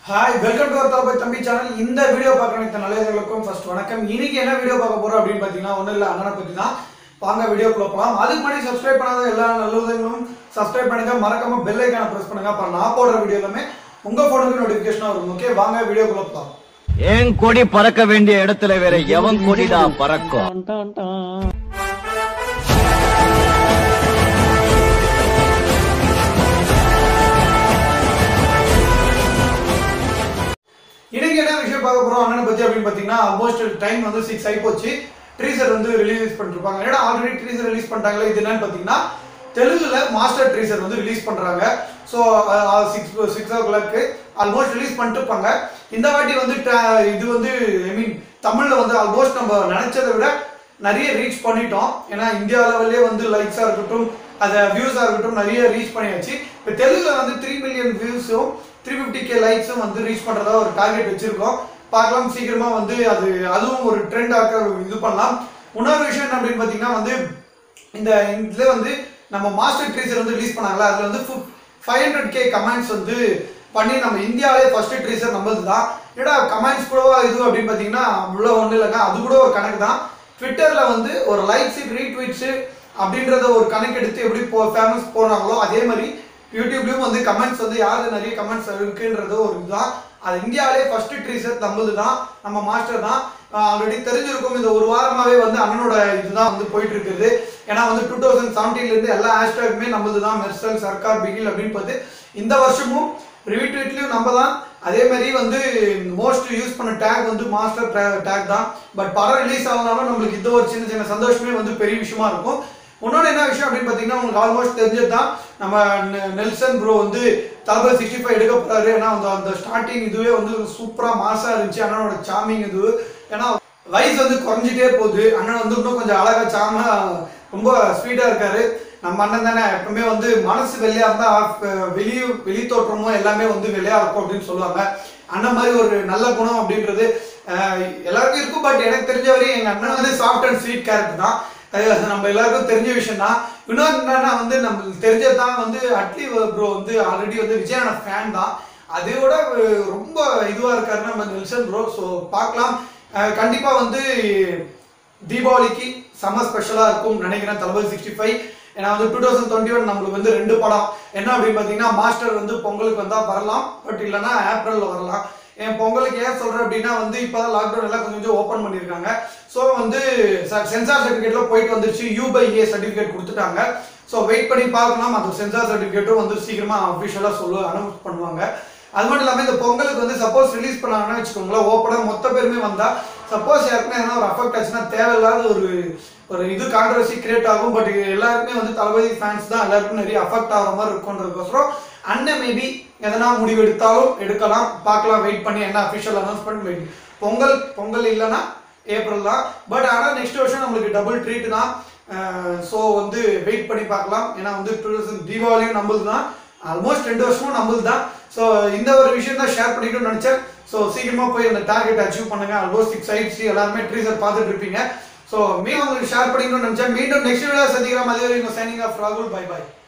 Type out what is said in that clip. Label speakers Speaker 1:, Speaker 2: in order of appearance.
Speaker 1: hi welcome to தளபதி தம்பி channel இந்த video பார்க்குற நல்லவர்களுக்கும் ஃபர்ஸ்ட் வணக்கம் இன்னைக்கு என்ன வீடியோ பார்க்க போறோம் அப்படின்னு பார்த்தீங்கன்னா ஒன்றும் இல்லை அண்ணனை பற்றி தான் வாங்க வீடியோக்குள்ள போகலாம் அதுக்கு முன்னாடி சப்ஸ்கிரைப் பண்ணாத எல்லா நல்லவர்களும் சப்ஸ்கிரைப் பண்ணுங்க மறக்காம பெல் ஐக்கான ப்ரெஸ் பண்ணுங்க அப்போ நான் போடுற வீடியோ எல்லாமே உங்க ஃபோனுக்கு நோட்டிஃபிகேஷனாக வரும் ஓகே வாங்க வீடியோக்குள்ள போகலாம்
Speaker 2: என் கொடி பறக்க வேண்டிய இடத்துல வேற எவன் கொடிடா பறக்கும்
Speaker 1: இன்னைக்கு என்ன விஷயம் பார்க்க போறோம் அண்ணனை பத்தி அப்படின்னு பாத்தீங்கன்னா ஆல்மோஸ்ட் டைம் வந்து சிக்ஸ் ஆகி போச்சு ட்ரீசர் வந்து ரிலீஸ் பண்ணிருப்பாங்க ஏன்னா ஆல்ரெடி ட்ரீசர் ரிலீஸ் பண்ணிட்டாங்களே இது என்னன்னு பாத்தீங்கன்னா தெலுங்குல மாஸ்டர் ட்ரீசர் வந்து ரிலீஸ் பண்றாங்க so six six o'clock almost release பண்ணிட்டு இருப்பாங்க இந்த வாட்டி வந்து tra- இது வந்து ஐ மீன் தமிழ்ல வந்து ஆல்மோஸ்ட் நம்ம நினைச்சதை விட நிறைய ரீச் பண்ணிட்டோம் ஏன்னா இந்தியா லெவல்லே வந்து லைக்ஸாக இருக்கட்டும் அதை வியூஸாக இருக்கட்டும் நிறைய ரீச் பண்ணியாச்சு இப்போ தெலுங்குல வந்து த்ரீ மில்லியன் வியூஸும் த்ரீ ஃபிஃப்டி கே லைக்ஸும் வந்து ரீச் பண்ணுறதா ஒரு டார்கெட் வச்சிருக்கோம் பார்க்கலாம் சீக்கிரமா வந்து அது அதுவும் ஒரு ட்ரெண்ட் ஆக்க இது பண்ணலாம் இன்னொரு விஷயம் என்ன அப்படின்னு பார்த்தீங்கன்னா வந்து இந்த இதில் வந்து நம்ம மாஸ்டர் ட்ரீசர் வந்து ரிலீஸ் பண்ணாங்களா அதில் வந்து ஃபைவ் ஹண்ட்ரட் கே கமெண்ட்ஸ் வந்து பண்ணி நம்ம இந்தியாவிலே ஃபர்ஸ்ட் ட்ரீசர் நம்மளது தான் ஏடா கமெண்ட்ஸ் கூடவா இது அப்படின்னு பார்த்தீங்கன்னா அவ்வளோ ஒன்றும் இல்லைங்க அது கூட ஒரு கணக்கு தான் ட்விட்டரில் வந்து ஒரு லைக்ஸ் ரீட்வீட்ஸு அப்படின்றத ஒரு கணக்கு எடுத்து எப்படி போ ஃபேமஸ் போனாங்களோ அதே மாதிரி யூடியூப்லயும் வந்து கமெண்ட்ஸ் வந்து யாரு நிறைய கமெண்ட்ஸ் இருக்குன்றது ஒரு இதுதான் அது இந்தியாவிலே ஃபர்ஸ்ட் ட்ரீசர் நம்மளது தான் நம்ம மாஸ்டர் தான் ஆல்ரெடி தெரிஞ்சிருக்கும் இந்த ஒரு வாரமாவே வந்து அண்ணனோட இதுதான் வந்து போயிட்டு இருக்குது ஏன்னா வந்து டூ தௌசண்ட் செவன்டீன்லேருந்து எல்லா ஹேஷ்டேக்குமே நம்மளது தான் மெர்சல் சர்க்கார் பிகில் அப்படின்னு பார்த்து இந்த வருஷமும் ரிவிட்வீட்லயும் நம்ம தான் அதே மாதிரி வந்து மோஸ்ட் யூஸ் பண்ண டேக் வந்து மாஸ்டர் டேக் தான் பட் படம் ரிலீஸ் ஆகனாலும் நம்மளுக்கு இது ஒரு சின்ன சின்ன சந்தோஷமே வந்து பெரிய விஷயமா இருக்கும் இன்னொன்று என்ன விஷயம் அப்படின்னு பார்த்தீங்கன்னா உங்களுக்கு ஆல்மோஸ்ட் தெரிஞ்சது தான் நம்ம நெ- நெல்சன் ப்ரோ வந்து தளபதி சிக்ஸ்டி ஃபைவ் எடுக்க போறாரு ஏன்னா அந்த அந்த ஸ்டார்டிங் இதுவே வந்து சூப்பராக மாசா இருந்துச்சு அண்ணனோட சாமிங் இது ஏன்னா வயசு வந்து குறைஞ்சிட்டே போகுது அண்ணன் வந்து இன்னும் கொஞ்சம் அழகா சாம ரொம்ப ஸ்வீட்டா இருக்காரு நம்ம அண்ணன் தானே எப்பவுமே வந்து மனசு வெள்ளையா இருந்தா அஹ், வெளி வெளி தோற்றமும் எல்லாமே வந்து வெள்ளையா இருக்கும் அப்படின்னு சொல்லுவாங்க அண்ணன் மாதிரி ஒரு நல்ல குணம் அப்படின்றது அஹ், எல்லாருக்கும் இருக்கும் பட் எனக்கு தெரிஞ்ச வரையும் எங்க அண்ணன் வந்து சாஃப்ட் அண்ட் ஸ்வீட் கேரக்டர் தான் அது நம்ம எல்லாருக்கும் தெரிஞ்ச விஷயம் தான் இன்னொரு என்னன்னா வந்து நம்மளுக்கு தெரிஞ்சது தான் வந்து அட்லி ப்ரோ வந்து ஆல்ரெடி வந்து விஜயான ஃபேன் தான் அதையோட அஹ், ரொம்ப இதுவா இருக்காரு நம்ம நெல்சன் ப்ரோ ஸோ பார்க்கலாம் அஹ், கண்டிப்பா வந்து தீபாவளிக்கு செம்ம ஸ்பெஷலா இருக்கும் நினைக்கிறேன் தளபதி சிக்ஸ்டி ஃபைவ் ஏன்னா வந்து டூ தௌசண்ட் டுவெண்ட்டி ஒன் நம்மளுக்கு வந்து ரெண்டு படம் என்ன அப்படின்னு பார்த்தீங்கன்னா மாஸ்டர் வந்து பொங்கலுக்கு வந்தா வரலாம் பட் இல்லைன்னா ஏப்ரல்ல வரலாம் என் பொங்கலுக்கு ஏன் சொல்றேன் அப்படின்னா வந்து இப்போதான் லாக்டவுன் எல்லாம் கொஞ்சம் கொஞ்சம் ஓப்பன் பண்ணியிருக்காங்க ஸோ வந்து சென்சார் சர்டிஃபிகேட்ல போயிட்டு வந்துருச்சு யூ பை ஏ சர்டிஃபிகேட் கொடுத்துட்டாங்க ஸோ வெயிட் பண்ணி பார்க்கலாம் அந்த சென்சார் சர்டிஃபிகேட்டும் வந்து சீக்கிரமா அஃபிஷியலாக சொல்லு அனௌன்ஸ் பண்ணுவாங்க அது மட்டும் இல்லாமல் இந்த பொங்கலுக்கு வந்து சப்போஸ் ரிலீஸ் பண்ணாங்கன்னா வச்சுக்கோங்களேன் ஓப்பனாக மொத்த பேருமே வந்தா சப்போஸ் யாருக்குமே எதனா ஒரு அஃபெக்ட் ஆச்சுன்னா தேவையில்லாத ஒரு ஒரு இது கான்ட்ரவர்சி கிரியேட் ஆகும் பட் எல்லாருக்குமே வந்து தளபதி ஃபேன்ஸ் தான் எல்லாருக்கும் நிறைய அஃபெக்ட் ஆகிற மாதிரி இருக்குன்றதுக்கோசரம் அண்ணன் மேபி எதனா முடிவு எடுத்தாலும் எடுக்கலாம் பார்க்கலாம் வெயிட் பண்ணி என்ன official announcement wait Pongal Pongal இல்லைன்னா ஏப்ரல் தான் பட் ஆனால் நெக்ஸ்ட் வருஷம் நம்மளுக்கு டபுள் ட்ரீட் தான் ஸோ வந்து வெயிட் பண்ணி பார்க்கலாம் ஏன்னா வந்து டூ தௌசண்ட் தீபாவளியும் நம்மளுது தான் ஆல்மோஸ்ட் ரெண்டு வருஷமும் நம்மளுது தான் ஸோ இந்த ஒரு விஷயம் தான் ஷேர் பண்ணிக்கணும்னு நினச்சேன் ஸோ சீக்கிரமா போய் அந்த டார்கெட் அச்சீவ் பண்ணுங்க ஆல்மோஸ்ட் சிக்ஸ் ஆயிடுச்சு எல்லாருமே ட்ரீசர் பார்த்துட்டு இருப்பீங்க ஸோ மீண்டும் உங்களுக்கு ஷேர் பண்ணிக்கணும்னு நினச்சேன் மீண்டும் நெக்ஸ்ட் வீடியோ சந்திக்கிறோம் அதே வரைக்கும் சைனிங் ஆஃப் ராகுல் பை பை